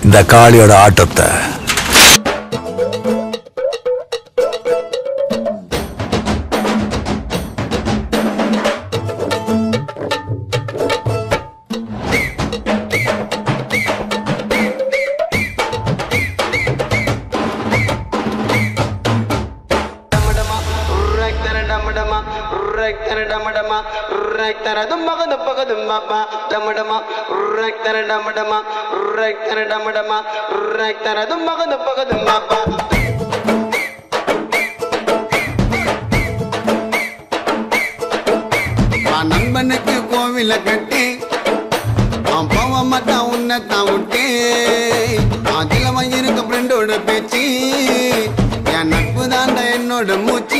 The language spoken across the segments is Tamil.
இந்த காளியோட ஆட்டத்தை டமடமா உர்ரக்தர டமடமா உர்ரக்தர டமடமா உர்ரக்தர தும்பக தும்பக தும்பப்பா டமடமா உர்ரக்தர டமடமா உர்ரக்தர டமடமா உர்ரக்தர தும்பக தும்பக தும்பப்பா நான் நண்பனுக்கு கோவில கட்டி அவன் போவ மாட்டான் உன்னை தான் விட்டு அதில் இருக்க ஃப்ரெண்டோட பேச்சு என் நட்பு தாண்டா என்னோட மூச்சு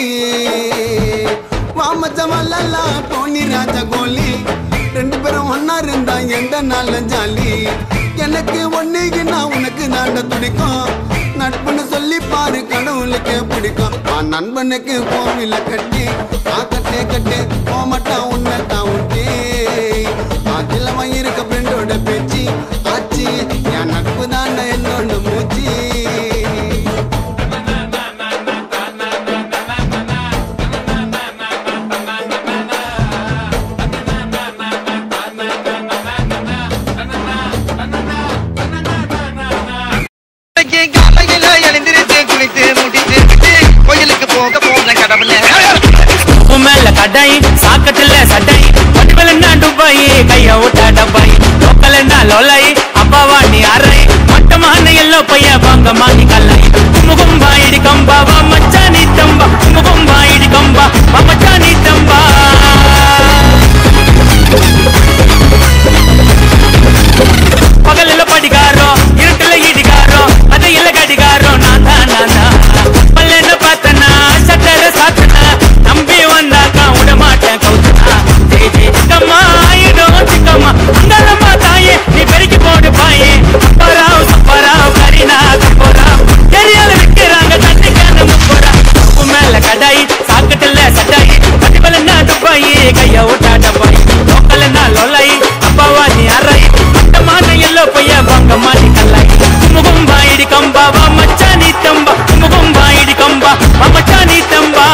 வாமச்சவல்லா டோனி ராஜா கோலி ரெண்டு பேரும் ஒன்னா இருந்தா எந்த நாள்ல ஜாலி எனக்கு ஒண்ணுக்கு நான் உனக்கு நாண்ட துடிக்கும் நட்புன்னு சொல்லி பாரு கடவுளுக்கு பிடிக்கும் நான் நண்பனுக்கு கோவில கட்டி ஆ கட்டே கட்டே போமாட்டான் உன்னை தான் விட்டு அதில் இருக்க ஃப்ரெண்டோட பேச்சு ஆச்சு என் நட்பு தாண்டா என்னோட மூச்சு காலையில எழுந்திருச்சு குளித்து முடித்து விட்டு கோயிலுக்கு போக போன கடவுளே உன் மேல கடை சாக்கட்டுல சட்டை பட்டுவல டுபாய் கைய விட்டா டப்பாய் லோக்கல் லொலை அப்பாவா நீ அரை மட்டமான எல்லோ பைய வாங்க மாங்கி கல்லை முகும்பா இடி கம்பா வா மச்சா நீ தம்பா முகும்பா இடி கம்பா வா மச்சா நீ தம்பா பகலில படிகாரோ இருட்டுல இடிகாரோ அது இல்ல கடிகாரோ நான் தான் நான் தான் பல்லென்ன பார்த்தனா சட்டர சாத்தனா நம்பி வந்தாக்கா விட மாட்டேன் கவுத்தனா ஜெய் ஜெய் சிக்கம்மா ஐயோ சிக்கம்மா அங்கலம்மா தாயே நீ பெருக்கி போடு பாயே அப்பராவ் சப்பராவ் கரீனா கப்போராவ் தெரியாத விற்கிறாங்க தண்ணிக்கான முப்போரா உன் மேல கடாய் சாக்கட்டுல சட்டாய் கட்டிபலன்னா துப்பாயி கைய விட்டா டப்பாய் லோக்கல்னா லொல்லாய் அப்பாவா நீ அறை மட்டமான எல்லோ பைய வாங்க மாட்டி கல்லாய் முகம் பாயிடி கம்பா வா மச்சா நீ தம்பா முகம் பாயிடி கம்பா வா மச்சா நீ தம்பா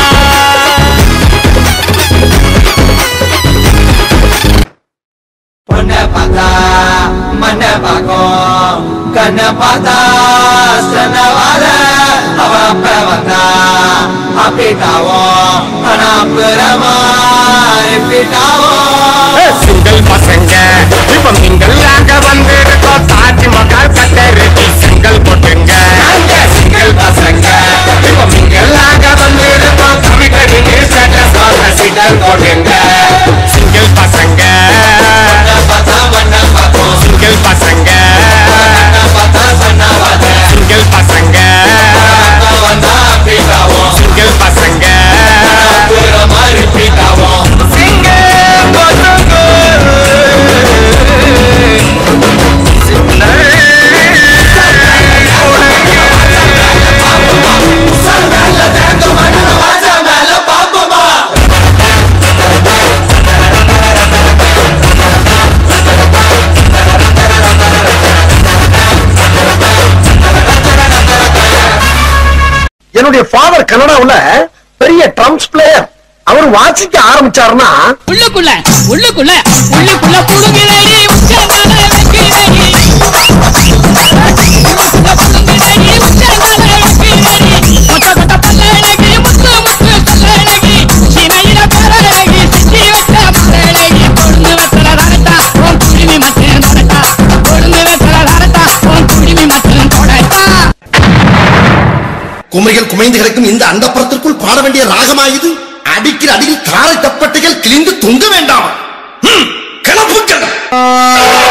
பொண்ணை பார்த்தா மண்ணை பார்க்கும் கண்ணை பார்த்தா சனவாத அவ அப்ப வந்தா அப்பிட்டாவும் ஆனா அப்புறமா ரிப்பீட்டாவும் சிங்கிள் பசங்க இப்ப மிங்கல் ஆக வந்திருக்கோம் தாஜ்மஹால் கட்டருக்கு சிங்கிள் போட்டுங்க நாங்க சிங்கிள் பசங்க இப்ப மிங்கல் ஆக வந்திருக்கோம் தமிழடி சிடல் போட்டுங்க சிங்கிள் பசங்க பொண்ணை பார்த்தா மண்ணை பார்க்கும் சிங்கிள் பசங்க கண்ணை பார்த்தா சனவாத சிங்கிள் பசங்க அப்ப வந்தா அப்பிட்டாவும் சிங்கிள் பசங்க அப்புறமா ரிப்பீட்டாவும் என்னுடைய ஃபாதர் கனடாவுல பெரிய ட்ரம்ஸ் பிளேயர் அவர் வாசிக்க ஆரம்பிச்சாருன்னா உள்ளுக்குள்ள உள்ளுக்குள்ள உள்ளுக்குள்ள புடுங்கிறடி உச்சந்தால வைக்கிறடி உள்ளுக்குள்ள புடுங்கிறடி உச்சந்தால வைக்கிறடி கொட்ட கொட்ட பல்லழகி முத்து முத்து பல்லழகி சினையில பரழகி சித்தி வச்ச பல்லழகி பொழுது வெத்தல தரட்டா உன் குடிமி மட்டும் தொடட்டா பொழுது வெத்தல தரட்டா உன் குடிமி மட்டும் தொடட்டா குமைகள் குமைந்து கிடக்கும் இந்த அந்தப்புறத்திற்குள் பாட வேண்டிய ராகமாயுது அடிக்கிற அடியில் தாரை தப்பட்டைகள் கிழிந்து தொங்க வேண்டாம் ம், கிளப்புக்கள்